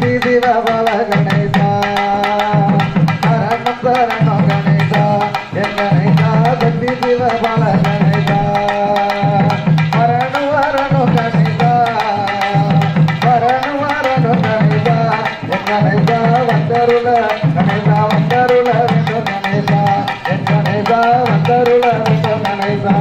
சக்தி சிவ பல கணேசா சரணம் சரணம் கணேசா என் கணேசா சக்தி சிவ பல கணேசா வரணும் வரணும் கணேசா வரணும் வரணும் கணேசா என் கணேசா வந்தருள கணேசா வந்தருள வேண்டும் கணேசா என் கணேசா வந்தருள வேண்டும் கணேசா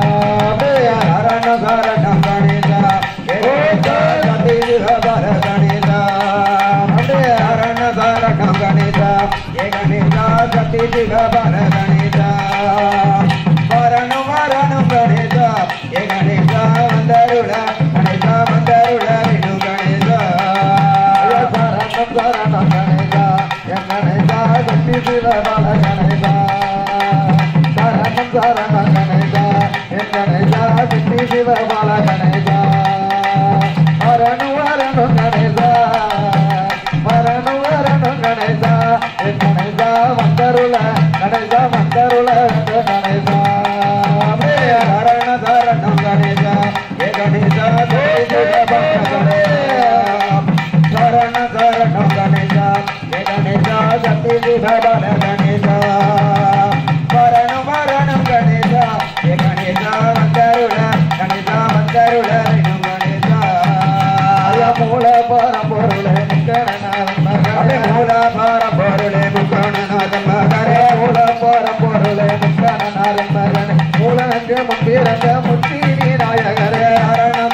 சரண சரணம் கணேசா சக்தி சிவபல கணேசா சரண சரணம் கணேசா ஏ கணேசா சக்தி சிவபல கணேசா வரணும் வரணும் கணேசா ஏ கணேசா வந்தருள கணேசா வந்தருள வேணும் கணேசா சரணம் சரணம் கணேசா என் கணேசா சக்தி சிவ பல கணேசா சரணம் சரணம் கணேசா என் கணேசா சக்தி சிவ பல கணேசா வரணும் வரணும் கணேசா வரணும் வரணும் கணேசா என் கணேசா வந்தருள கணேசா வந்தருள வேண்டும் கணேசா சரண சரணம் கணேசா ஏ கணேசா சக்தி சிவபல கணேசா சரண சரணம் கணேசா ஏ கணேசா சக்தி சிவபல கணேசா வரணும் வரணும் கணேசா ஏ கணேசா வந்தருள கணேசா வந்தருள வேணும் கணேசா ஐயா மூல பரம்பொருளே அடே மூலாபார பொருளே முக்கணநாதன் மகரே மூல பரம்பொருளே முக்கணனாரின் மகன் மூலங்க முன்பிறந்த முத்தி நாயகரே சரணம்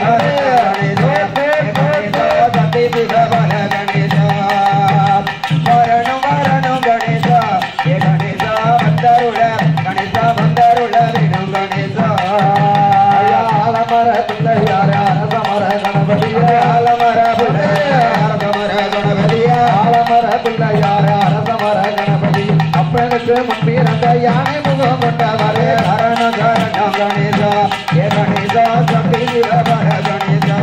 சக்தி சிவபல கணேசா வரணும் வரணும் கணேசா ஏ கணேசா வந்தருள கணேசா வந்தருள வேணும் கணேசா ஐயா ஆலமர பிள்ளையார அரசமர கணபதியே ஆலமர புலே அரசமர கணபதியா ஆலமர பிள்ளையார அரசமர கணபதி அப்பனுக்கு முன்பிறந்த யானை முகம் கொண்டவரே சரண சரணம் கணேசா ஏ கணேசா சக்தி சிவபல கணேசா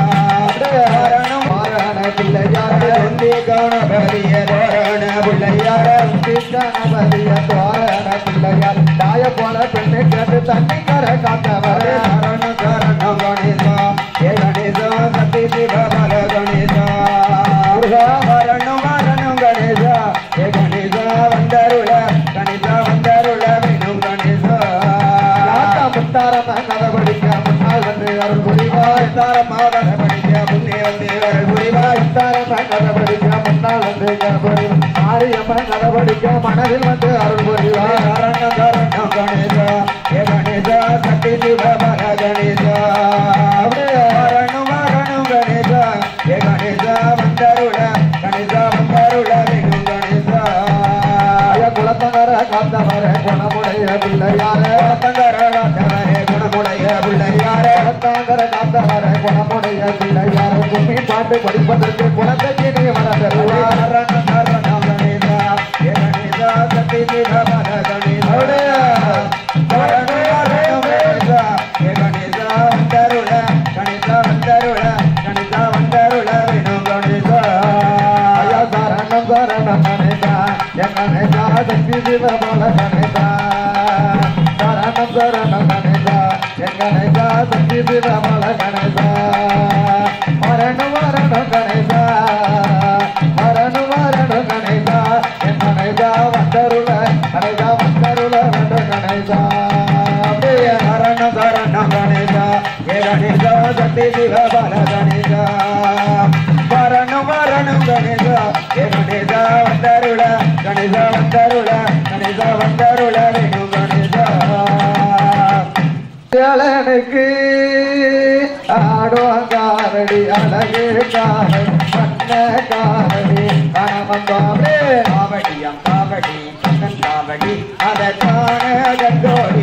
வரணும் மாரண பிள்ளையார வெந்தி கணபதிய தோரண பிள்ளையார கணபதிய தோரண பிள்ளையார் தாய போல பெண்ணை கேட்டு தண்ணி கரை காத்தவரே சரண சரணம் கணேசா ஏ கணேசா சக்தி சிவபல கணேசா வரணும் வரணும் கணேசா ஏ கணேசா வந்தருள கணேசா வந்தருள வேணும் கணேசா ராத்தா முத்தாரம கதபடிக்க முன்னால் வந்து அருள் புரிவாய் தாரமாக படிக்க முன்னே வந்தேவர் புரிவாய் முத்தாரம கதபடிக்க முன்னால் வந்து கணபதி மாரியம்ம கதபடிக்க மனதில் வந்து அருள் புரிவாய் சரண சரணம் கணேசா ஏ கணேசா சக்தி சிவபல கணேசா வரணும் வரணும் கணேசா ஏ கணேசா வந்தருள கணேசா வந்தருள வேணும் கணேசா ஐயா குலத்தங்கர காத்தவர குணமுடைய பிள்ளையாரே தங்கரே குணமுடைய பிள்ளையாரே குலத்தங்கர காத்தவர குணமுடைய பிள்ளையாரே கும்மி பாட்டு படிப்பதற்கு குலத்தைக்கு நீ வளர்த்தருவாய் சரண சரணம் கணேசா ஏ கணேசா சக்தி சிவபல கணேசா வரணும் வரணும் கணேசா ஏ கணேசா வந்தருள கணேசா வந்தருள கணேசா வந்தருள வேணும் கணேசா ஐயா சரணம் சரணம் கணேசா என் கணேசா சக்தி சிவபால கணேசா சரணம் சரணம் கணேசா என் கணேசா சக்தி சிவபால கணேசா மரணம் மரணம் கணேசா மரணம் மரணம் கணேசா என் கணேசா வந்தருள கணேசா வந்தருள வேண்டும் கணேசா அப்படியே சரணம் சரணம் கணேசா ஏ கணேசா சக்தி சிவபல கணேசா வரணும் வரணும் கணேசா ஏ கணேசா வந்தருள கணேசா வந்தருள கணேசா வந்தருள வேணும் கணேசா எனக்கு ஆடும் காரடி அழகு காரடி மண்ண காரடி கணமந்தாமே காவடியம் காவடி கண்ணன் காவடி அதற்கான கண்டோடி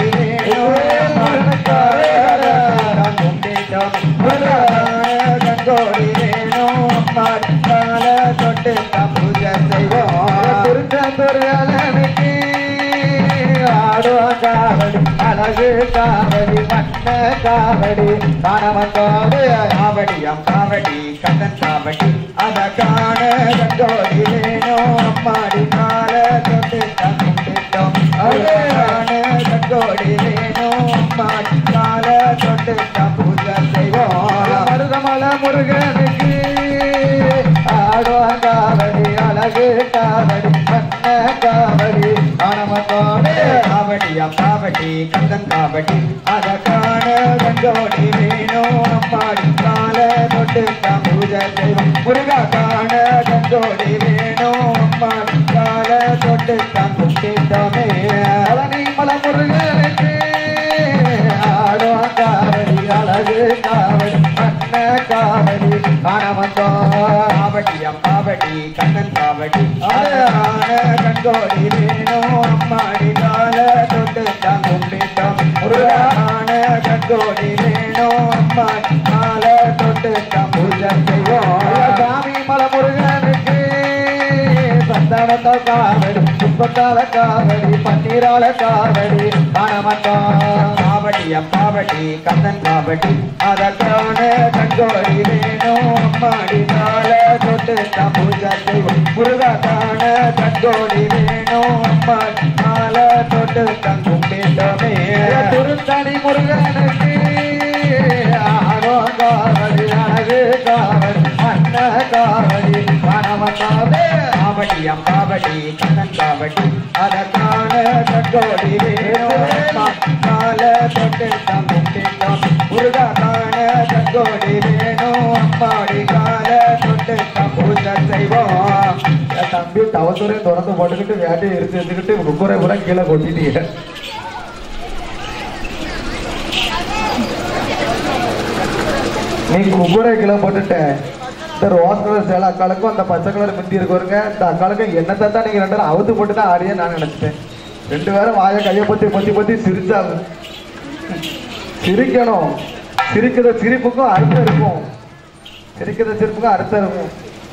கண்டோடி வேணும் மறுக்கால தொட்டு பூஜை செய்வோம் திருச்செந்தூருக்கு ஆடும் காவடி அழகு காவடி மண்ண காவடி கணமந்தாமே காவடியம் காவடி கண்ணன் காவடி அதற்கான கண்டோடி வேணும் அம்மாடி கால தொட்டு கும்பிட்டோம் அதற்கான கண்டோடி வேணும் அம்மாடி கால தொட்டு பூஜை செய்வோம் மருதமல முருகனுக்கு ஆடும் அழகு காவடி அண்ண காவடி ஆனவத்தோடு காவடியா காவடி கந்தன் காவடி அத காண கண்டோடி வேணும் அம்மாடி கால தொட்டு தான் பூஜை செய்வோம் முருகா காண கண்டோடி வேணும் அம்மாடி கால தொட்டு தான் கும்பிட்டோமே பழனி மலை முருகனுக்கு ஆடும் காவடி அழகு காவடி அண்ண காவடி ஆனவத்தோடு காவடியா காவடி கண்ணன் காவடி அழகான கண்டோடி வேணும் அம்மாடி கால தொட்டு தான் கும்பிட்டோம் முருகான கண்டோடி வேணும் அம்மாடி கால தொட்டு தான் பூஜை செய்வோம் சாமி மலை முருகனுக்கு சந்தானத்த காவடி சுப்பத்தால காவடி பன்னீரால காவடி ஆனவத்தோடு காவடியா காவடி கந்தன் காவடி அதற்கான கண்டோடி வேணும் அம்மாடி கால தொட்டு தான் பூஜை செய்வோம் முருகான கண்டோடி வேணும் அம்மாடி கால தொட்டு தான் கும்பிட்டோமே திருத்தணி முருகனுக்கு ஆரோ காவடி அழகு காவடி அண்ண காவடி பணவத்தாவே காவடியா காவடி கண்ணன் காவடி அதற்கான கண்டோடி வேணும் கால தொட்டு தான் கும்பிட்டோம் முருகான கண்டோடி வேணும் அம்மாடி கால தொட்டு தான் பூஜை செய்வோம் என் தம்பி தவத்துறை திறந்து போட்டுக்கிட்டு வேட்டையை எடுத்து எடுத்துக்கிட்டு முக்குறை கூட கீழே கொட்டிட்டீங்க நீ குக்குரை கீழே போட்டுட்ட இந்த ரோஸ் கலர் சேலை அக்காளுக்கும் அந்த பச்சை கலர் மிந்தி இருக்குங்க இந்த அக்காளுக்கும் என்னத்தை தான் நீங்க ரெண்டு பேரும் அவுத்து போட்டு தான் ஆடியே நான் நினைச்சிட்டேன் ரெண்டு பேரும் வாயை கையை பத்தி பத்தி பத்தி சிரிச்சாங்க சிரிக்கணும் சிரிக்கிற சிரிப்புக்கும் அர்த்தம் இருக்கும் சிரிக்கிற சிரிப்புக்கும் அர்த்தம் இருக்கும்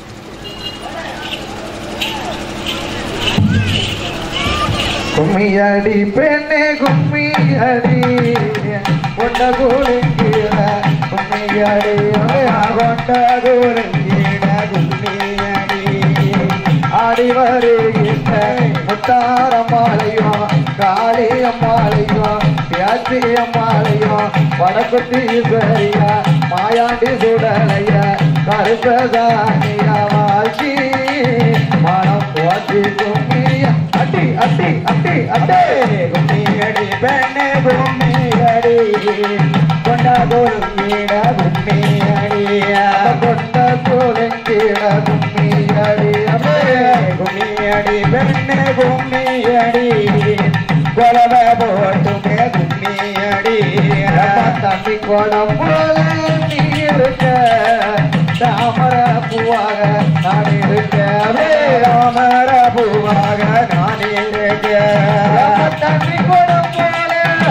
கும்மியடி பெண்ணே கும்மியடி கொண்ட கூலிங்கீழ கும்மியடி கொண்ட கூலிங்கீழ கும்மியடி ஆடி வருகின்ற முத்தாரம்மாளையோ காளி அம்மாளையோ பியாச்சி அம்மாளையோ வடக்குத்தி சரியா மாயாண்டி சுடலையா கருப்பதானியா வாழ்க்கி மனம் போட்டி கும்மியா அட்டி அட்டி அட்டி அட்டே கும்மியடி பெண்ணே கும்மியடி கொண்டாதோறும் ஈட கும்மியடியா கொண்ட கூலிங்கீழ கும்மியடி அம்மே கும்மியடி பெண்ணே கும்மியடி கொலவ போட்டுமே கும்மியடி தம்பி கோடம் போல நீ இருக்க தாமர பூவாக நான் இருக்க ராமர பூவாக நான் இருக்க தம்பி கோடம் போல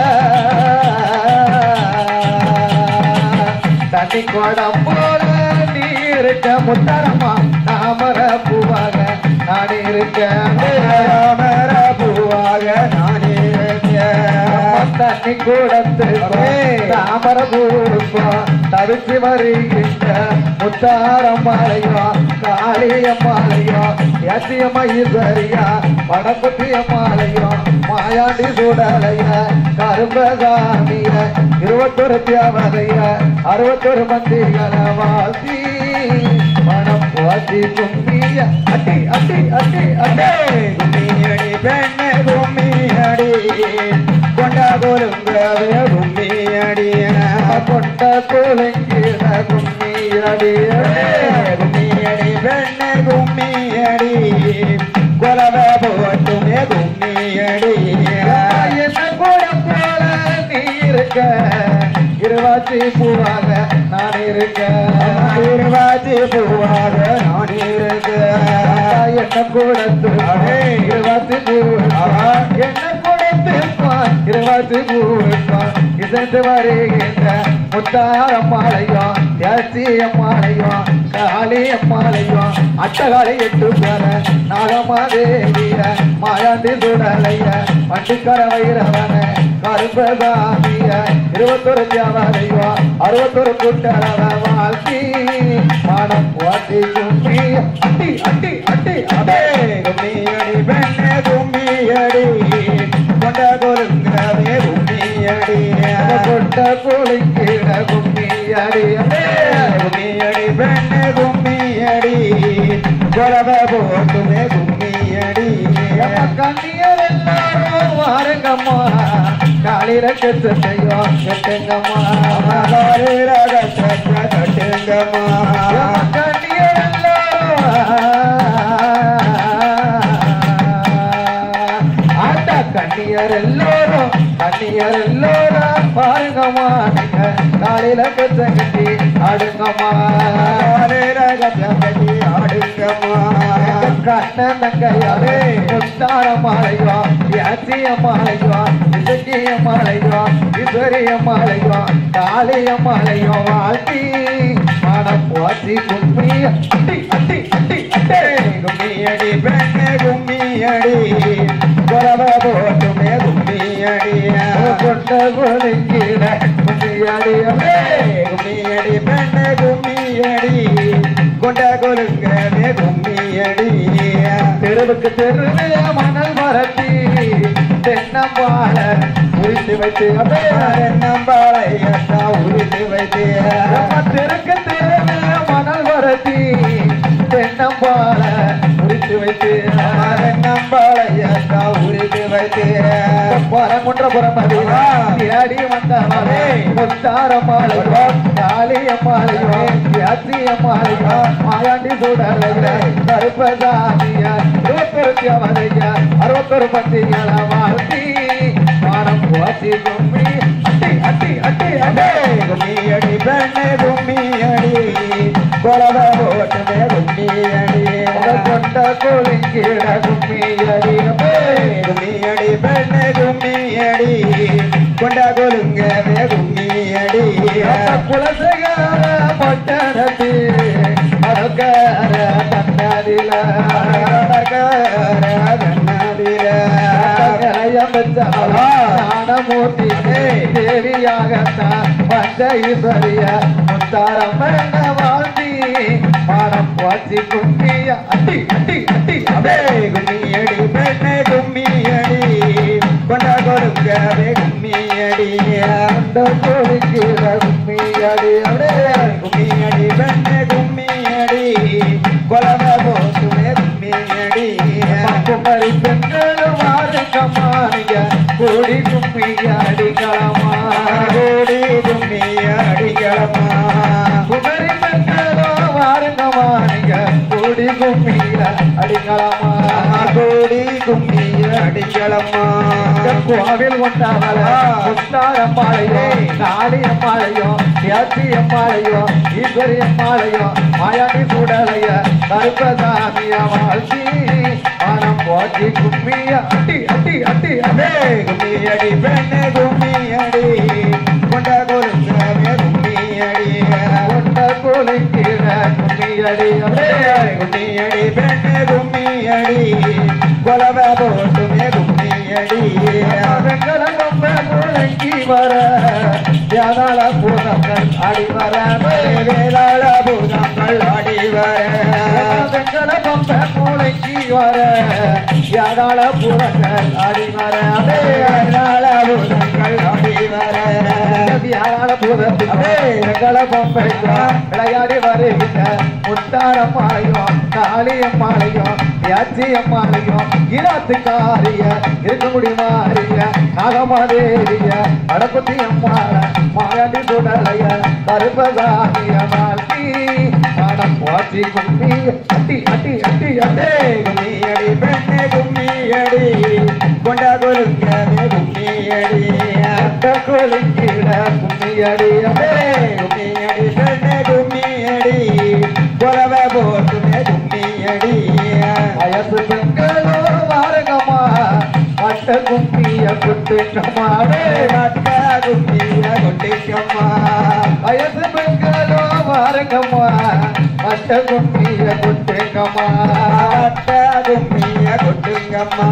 தண்ணி கோடம் போல நீ இருக்க முத்தரமா தாமர பூவாக நான் இருக்க ராமர பூவாக நான் இருக்க தண்ணி கூடத்து தாமர பூப்போம் தவிச்சு வருகின்ற முத்தாரம்மாளையோ காளியம்மாளையோ யசியமயிசரியா வடக்குட்டியம்மாளையோ மாயாண்டி சூடலைய கரும்பசாமிய இருபத்தொரு தியாவதைய அறுபத்தொரு மந்திகளை வாசி மனம் வாசி கும்மிய அட்டி அட்டி அட்டி அட்டே கும்மியடி பெண்ணே கும்மியடி கொண்டா கொலுங்கவே கும்மியடி கொண்ட கூலங்கிற கும்மியடியே கும்மியடி பெண்ணே கும்மியடி கொலவ போட்டுமே கும்மியடி என்ன கூட போல நீ இருக்க இருவாச்சி பூவாக நான் இருக்க இருவாச்சி பூவாக நான் இருக்க என்ன கூடத்து இருவாச்சி பூவா என்ன கூடத்து இருவாச்சி பூவா இசைந்து வருகின்ற முத்தாரம்மாளையோ தேசி அம்மாளையோ காளி அம்மாளையோ அட்டகாளி எட்டு பேர நாகமாதேவிய மாயாண்டி சுடலைய வண்டிக்கர வைரவன கருப்பதாமிய இருபத்தொரு தியாவரையோ அறுபத்தொரு கூட்டளவ வாழ்த்தி மாடம் வாட்டி கும்மி அட்டி அட்டி அட்டி அடே கும்மியடி பெண்ணே கும்மியடி கொண்ட கொலுங்கவே கும்மியடி கொண்ட குளிக்கிட கும்மி அடி அடே கும்மியடி பெண்ணே கும்மியடி கொலவ போட்டுமே கும்மியடி கண்ணியர் எல்லாரும் வாருங்கம்மா காலையில கெட்டு செய்யும் கெட்டுங்கம்மா கட்டுங்கம்மா கண்ணியர் எல்லாரும் ஆட்ட கண்ணியர் எல்லோரும் கண்ணியர் எல்லோரும் பாருங்கம்மா நீங்க காலையில கெட்ட கட்டி ஆடுங்கம்மா கண்ணன் தங்கையாரே முத்தார மாலையோ யாச்சிய மாலையோ இசக்கிய மாலையோ ஈஸ்வரிய மாலையோ காளிய மாலையோ வாழ்த்தி மனம் போற்றி கும்மி அட்டி அட்டி அட்டி அட்டே கும்மியடி பெண்ணே கும்மியடி கொலவ போட்டுமே கும்மியடி கொண்ட குளிக்கிற கும்மியடியமே கும்மியடி பெண்ணே கும்மியடி கொண்ட கொலுங்கவே கும்மியடி தெருவுக்கு தெருவே மணல் மரத்தி தென்னம்பால உரித்து வைத்து அப்படியே நம்பாளையத்தா உரித்து வைத்தே நம்ம தெருக்கு தெருவே மணல் மரத்தி தென்னம்பால உரித்து வைத்து நம்பாளையத்தா உரித்து வைத்தே பரங்குன்றபுரம் அடி வந்தாலே முத்தார மாலையோ காளிய மாலையோ யாத்திரிய மாலையோ மாயாண்டி சூடலையில கருப்பதாமிய இருபத்தொரு அவதைய அறுபத்தொரு பத்திகள வாழ்த்தி மானம் போச்சு கும்மி அட்டி அட்டி அட்டி அட்டே கும்மியடி பெண்ணே கும்மியடி கொலவ போட்டுமே கும்மியடி கொண்ட கோழிங்கிட கும்மி அடியமே கும்மியடி பெண்ணே கும்மியடி கொண்ட கொலுங்கவே கும்மியடி குலசகார பட்டணத்தி அடக்கார தன்னாதில ஞானமூர்த்தி தேவியாகத்தான் பஞ்ச ஈஸ்வரிய முத்தாரம் பண்ண வாழ்த்தி பாடம் வாசி கும்பிய அட்டி அட்டி அட்டி அடே கும்மியடி பெண்ணே கும்மியடி கொண்ட கொலுங்கவே கும்மியடி அந்த கோழிக்கிற கும்மியடி அடே கும்மியடி பெண்ணே கும்மியடி கொலவ போட்டுமே கும்மியடி குமரி பெண்களும் ஆறுங்கம்மா நீங்க கூடி கும்பிய அடிக்கலாமா கோடி கும்மியடிகளமா குமரி பெண்களும் ஆறுங்கம்மா நீங்க கூடி கும்பிய அடிக்கலாமா கோடி கும்மியடிகளமா கோவில் கொண்டாவல முத்தாரம்மாளையோ காளியம்மாளையோ யாத்தியம்மாளையோ ஈஸ்வரியம்மாளையோ மாயாண்டி சூடலைய கருப்பசாமிய வாழ்த்தி மனம் போற்றி கும்மிய அட்டி அட்டி அட்டி அடே கும்மியடி பெண்ணே கும்மியடி கொண்ட கொலுங்கவே கும்மியடி கொண்ட கோலிக்கிற கும்மியடி அடே கும்மியடி பெண்ணே கும்மியடி கொலவ போட்டுமே கும்மியடி வெங்கலம் முழங்கி வர தியானால பூதங்கள் அடி வர வேளாள பூதங்கள் ஆடி வர வெங்கல பம்ப மூளைக்கு வர யாரால புறங்கள் அடி வர வேளாள பூதங்கள் ஆடி வர யாரால புறத்துக்கு வெங்கல பம்பை விளையாடி வருகின்ற முத்தாரம்மாளையும் காளியம்மாளையும் யாச்சியம்மாளையும் இராத்துக்காரிய இருக்குமுடி மாறிய நாகமாதேவிய அடப்பத்தி அம்மாள மாயாண்டி சுடலைய கருப்பசாமிய வாழ்த்தி மனம் போற்றி கும்பி அட்டி அட்டி அட்டி அட்டே கும்மியடி பெண்ணே கும்மியடி கொண்ட கொலுங்கவே கும்மியடி அட்ட கொலிக்கிட கும்மியடி அடே கும்மியடி பெண்ணே கும்மியடி கொலவ போட்டுமே கும்மியடி வயசு பெண்களோ வாருங்கம்மா அட்ட கும்பிய குட்டுங்கம்மாடே மட்ட கும்மிய கொட்டிக்கம்மா வயசு பெண்களோ வாருங்கம்மா அட்ட கும்பிய குட்டுங்கம்மா மட்ட கும்மிய கொட்டுங்கம்மா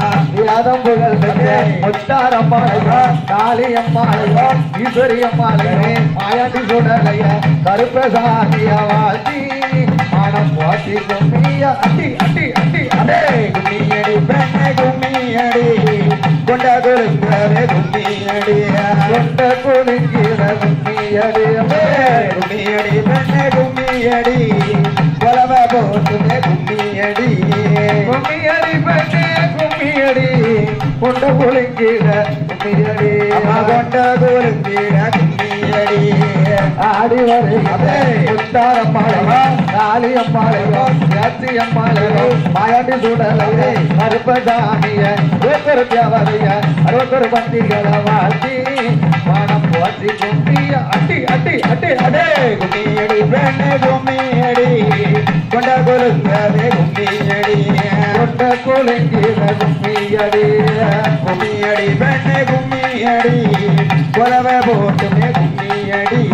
யாதம் புகழ் முத்தாரம்மாளையோ காளியம்மாளையோ ஈஸ்வரியம்மாளையோ மாயாண்டி சுடலைய கருப்பசாமிய வாழ்த்தி மனம் போற்றி கும்பிய அட்டி அட்டி அட்டி அடே கும்மியடி பெண்ணே கும்மியடி கொண்ட கொலுங்கவே கும்மியடி கொண்ட குலுங்கிற கும்மியடி அடே கும்மியடி பெண்ணே கும்மியடி கொலவ போட்டுமே கும்மியடி கும்மியடி கும்மியடி பெண்ணே கும்மியடி கொண்ட குலுங்கிட கும்மியடி அம்மா கொண்ட குலுங்கிட கும்மியடி ஆடி வருகிறே முத்தாரம்மாளையோ காளியம்மாளையோ யாச்சியம்மாளையோ மாயாண்டி சுடலையே கருப்பசாமிய ஒருத்தர் தேவதைய அறுபத்தொரு பந்திகளை வாழ்த்தி மனம் போற்றி கும்பிய அட்டி அட்டி அட்டி அடே கும்மியடி பெண்ணே கும்மியடி கொண்ட குலுங்கவே கும்மியடி கொண்ட குலுங்கிட கும்மியடி கும்மியடி பெண்ணே கும்மியடி குலவை போட்டுமே கும்மியடி